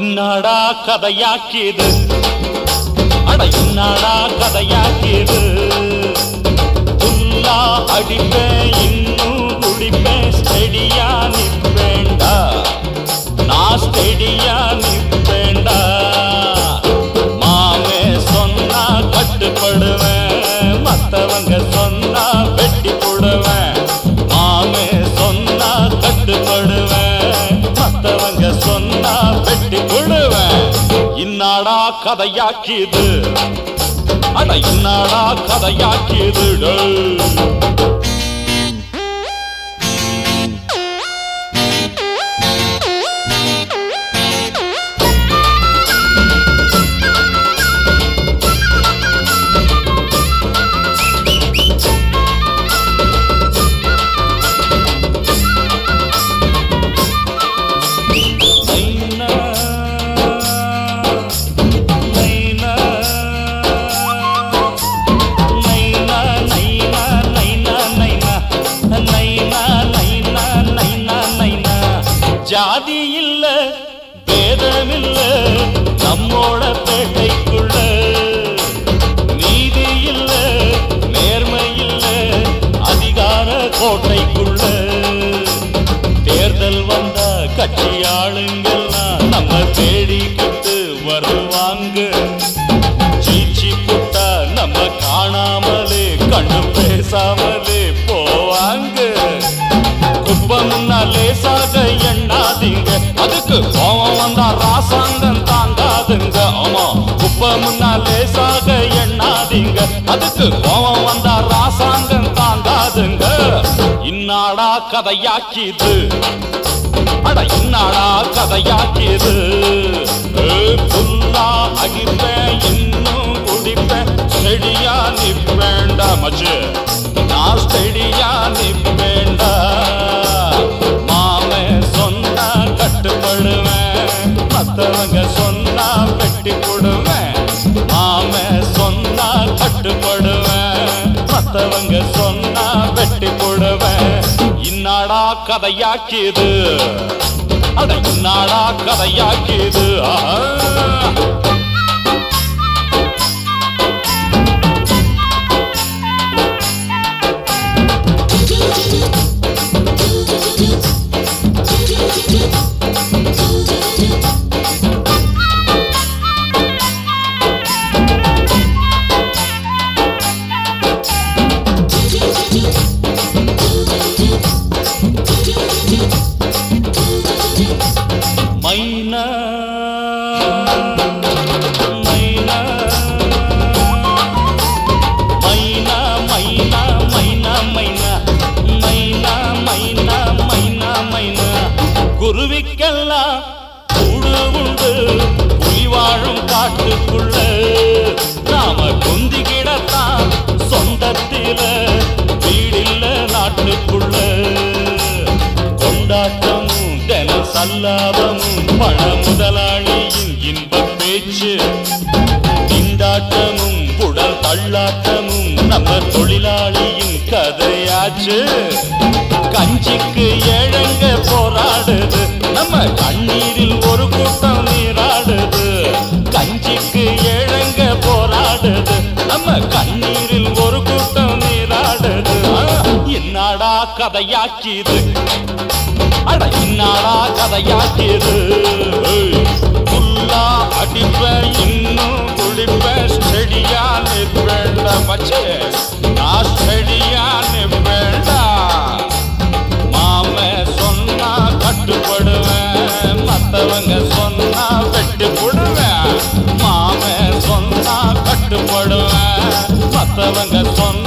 இன்னாடா கதையாக்கியது அட இன்னாடா கதையாக்கியது துல்லா அடிப்பேன் இன்னும் குடிப்பேன் ஸ்டெடியா நிப்பேண்டா நான் ஸ்டெடியா நிப்பேண்டா மாமே சொன்னா கட்டுப்படுவேன் மத்தவங்க சொன்னா வெட்டி போடுவேன் மாமே சொன்னா கட்டுப்படுவேன் மத்தவங்க சொன்னா வெட்டி போடுவேன் இன்னாடா கதையாக்கியது அட இன்னாடா கதையாக்கியது டேய். நைனா, நைனா, நைனா, நைனா, நைனா, நைனா, நைனா, நைனா, நைனா, நைனா. ஜாதி இல்ல பேதம் இல்ல நம்மோட பேட்டைக்குள்ள நீதி இல்ல நேர்மை இல்ல அதிகார கோட்டைக்குள்ள தேர்தல் வந்தா கட்சி ஆளுங்கெல்லாம் நம்ம தேடிக்கிட்டு வருவாங்க சீச்சி புட்டா நம்ம காணாமலே கண்டு பேசாமலே போவாங்க குப்பை முன்னா லேசாக எண்ணாதீங்க அதுக்கு கோவம் வந்தா ராசாங்கம் தாங்காதுங்க ஆமா குப்பை முன்னா லேசாக எண்ணாதீங்க அதுக்கு கோவம் வந்தா ராசாங்கம் தாங்காதுங்க இன்னாடா கதையாக்கிது அட இன்னாடா கதையாக்கிது புல்லா அடிப்பேன் இன்னும் குடிப்பேன் செடியா நிப்பேண்டா மச்சு நான் செடியா நிப்பேண்டா மாமே சொன்னா கட்டுப்படுவேன் மத்தவங்க சொன்னா வெட்டி போடுவேன் மாமே சொன்னா கட்டுப்படுவேன் மத்தவங்க சொன்னா வெட்டி போடுவேன் இன்னாடா கதையாக்கியது அட இன்னாடா கதையாக்கியது ஆஹா. மைனா மைனா மைனா மைனா மைனா மைனா மைனா மைனா மைனா மைனா குருவிக்கெல்லாம் கூடு உண்டு புலி வாழும் காட்டுக்குள்ள நாம குந்தி கிடத்தான் சொந்தத்தில வீடில்ல நாட்டுக்குள்ள கொண்டாட்டமும் தின சல்லாபமும் பண முதலாளியின் இன்ப பேச்சு திண்டாட்டமும் உடல் தள்ளாட்டமும் நம்ம தொழிலாளியின் கதையாச்சு கஞ்சிக்கு ஏழங்க போராடுது நம்ம கண்ணீரில் ஒரு கூட்டம் நீராடுது கஞ்சிக்கு ஏழங்க போராடுது நம்ம கண்ணீரில் ஒரு கூட்டம் நீராடுது ஆ, என்னடா கதையாக்கிது அட இன்னாடா கதையாக்கிது புல்லா அடிப்பேன் இன்னும் குளிப்பேன் ஸ்டெடியா நிற்பேண்டா மச்சே நான் ஸ்டெடியா நிற்பேண்டா மாம சொன்னா கட்டுப்படுவேன் மத்தவங்க சொன்னா வெட்டு போடுவேன் மாம சொன்னா கட்டுப்படுவேன் மத்தவங்க சொன்னா